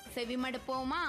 செவிமடுப்போமா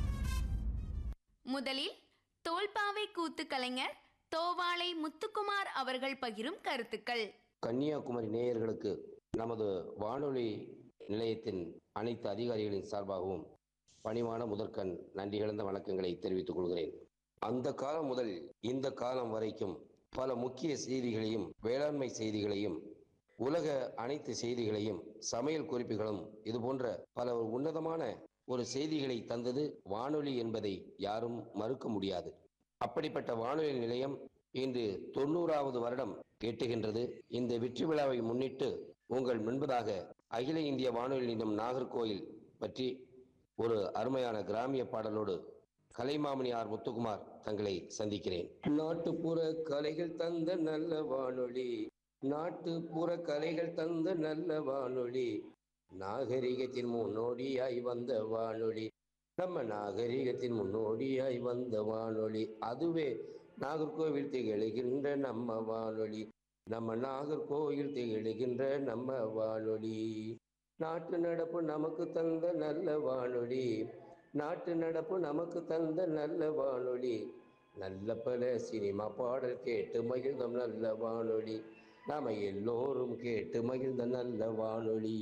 முதலில் தோல்பாவை கூத்து கலைஞர் தோவாளை முத்துக்குமார் அவர்கள் பகிரும் கருத்துக்கள் கன்னியாகுமரி நேயர்களுக்கு நமது வானொலி நிலையத்தின் அனைத்து அதிகாரிகளின் சார்பாகவும் பணிவான முதற்கண் நன்றி கலந்த வணக்கங்களை தெரிவித்துக் கொள்கிறேன் அந்த காலம் முதல் இந்த காலம் வரைக்கும் பல முக்கிய செய்திகளையும் வேளாண்மை செய்திகளையும் உலக அனைத்து செய்திகளையும் சமையல் குறிப்புகளும் இது போன்ற பல உன்னதமான ஒரு செய்திகளை தந்தது வானொலி என்பதை யாரும் மறுக்க முடியாது அப்படிப்பட்ட வானொலி நிலையம் இன்று தொண்ணூறாவது வருடம் எட்டுகின்றது இந்த வெற்றி விழாவை முன்னிட்டு உங்கள் முன்பதாக அகில இந்திய வானொலி நிலையம் நாகர்கோயில் பற்றி ஒரு அருமையான கிராமிய பாடலோடு கலைமாமணி ஆர் முத்துக்குமார் தங்களை சந்திக்கிறேன் நாட்டுப்புற கலைகள் தந்த நல்ல வானொலி நாட்டுப்புற கலைகள் தந்த நல்ல வானொலி நாகரிகத்தின் முன்னோடியாய் வந்த வானொலி நம்ம நாகரிகத்தின் முன்னோடியாய் வந்த வானொலி அதுவே நாகர்கோவில் திகழுகின்ற நம்ம வானொலி நம்ம நாகர்கோவில் திகழுகின்ற நம்ம வானொலி நாட்டு நடப்பு நமக்கு தந்த நல்ல வானொலி நாட்டு நடப்பு நமக்கு தந்த நல்ல வானொலி நல்ல பல சினிமா பாடல் கேட்டு மகிழ்ந்தோம் நல்ல வானொலி நாம எல்லோரும் கேட்டு மகிழ்ந்த நல்ல வானொலி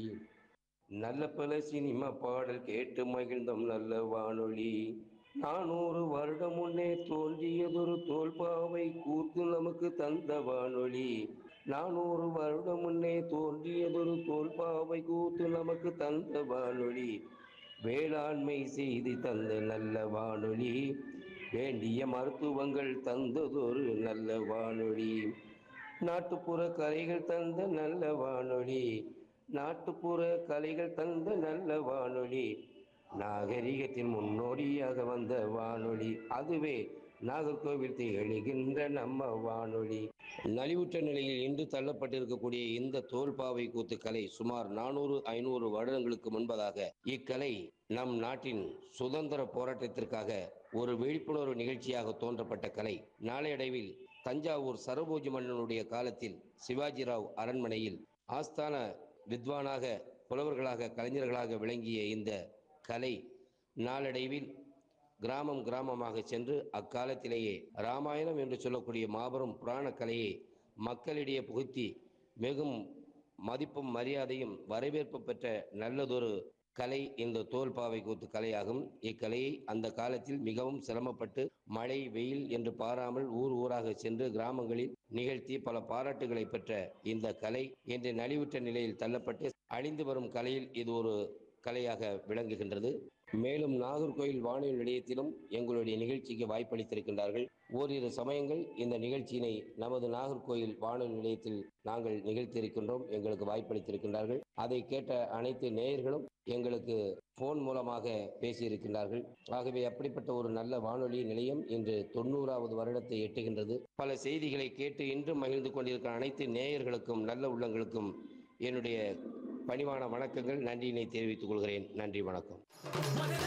நல்ல பல சினிமா பாடல் கேட்டு மகிழ்ந்தோம் நல்ல வானொலி நானூறு வருடம் முன்னே தோன்றியதொரு தோல்பாவை கூத்து நமக்கு தந்த வானொலி நானூறு வருடம் முன்னே தோன்றியதொரு தோல்பாவை கூத்து நமக்கு தந்த வானொலி வேளாண்மை செய்து தந்த நல்ல வானொலி வேண்டிய மருத்துவங்கள் தந்ததொரு நல்ல வானொலி நாட்டுப்புற கலைகள் தந்த நல்ல வானொலி நாட்டுப்புற கலைகள் தந்த நல்ல வானொலி நாகரிகத்தின் முன்னோடியாக வந்த வானொலி அதுவே நாகர்கோவில் திகழ்கின்ற நம்ம வானொலி நலிவுற்ற நிலையில் இன்று தள்ளப்பட்டிருக்கக்கூடிய இந்த தோல்பாவை கூத்து கலை சுமார் நானூறு ஐநூறு வருடங்களுக்கு முன்பதாக இக்கலை நம் நாட்டின் சுதந்திர போராட்டத்திற்காக ஒரு விழிப்புணர்வு நிகழ்ச்சியாக தோன்றப்பட்ட கலை நாளையடைவில் தஞ்சாவூர் சரபோஜி மன்னனுடைய காலத்தில் சிவாஜிராவ் அரண்மனையில் ஆஸ்தான வித்வானாக புலவர்களாக கலைஞர்களாக விளங்கிய இந்த கலை நாளடைவில் கிராமம் கிராமமாக சென்று அக்காலத்திலேயே ராமாயணம் என்று சொல்லக்கூடிய மாபெரும் புராண கலையை மக்களிடையே புகுத்தி மிகவும் மதிப்பும் மரியாதையும் வரவேற்பு பெற்ற நல்லதொரு கலை இந்த தோல்பாவை கூத்து கலையாகும் இக்கலையை அந்த காலத்தில் மிகவும் சிரமப்பட்டு மழை வெயில் என்று பாராமல் ஊர் ஊராக சென்று கிராமங்களில் நிகழ்த்தி பல பாராட்டுகளை பெற்ற இந்த கலை இன்று நலிவுற்ற நிலையில் தள்ளப்பட்டு அழிந்து வரும் கலையில் இது ஒரு கலையாக விளங்குகின்றது மேலும் நாகர்கோயில் வானொலி நிலையத்திலும் எங்களுடைய நிகழ்ச்சிக்கு வாய்ப்பளித்திருக்கின்றார்கள் ஓரிரு சமயங்கள் இந்த நிகழ்ச்சியினை நமது நாகர்கோயில் வானொலி நிலையத்தில் நாங்கள் நிகழ்த்தியிருக்கின்றோம் எங்களுக்கு வாய்ப்பளித்திருக்கின்றார்கள் அதை கேட்ட அனைத்து நேயர்களும் எங்களுக்கு போன் மூலமாக பேசியிருக்கின்றார்கள் ஆகவே அப்படிப்பட்ட ஒரு நல்ல வானொலி நிலையம் இன்று தொண்ணூறாவது வருடத்தை எட்டுகின்றது பல செய்திகளை கேட்டு இன்றும் மகிழ்ந்து கொண்டிருக்கிற அனைத்து நேயர்களுக்கும் நல்ல உள்ளங்களுக்கும் என்னுடைய பணிவான வணக்கங்கள் நன்றியினை தெரிவித்துக் கொள்கிறேன் நன்றி வணக்கம்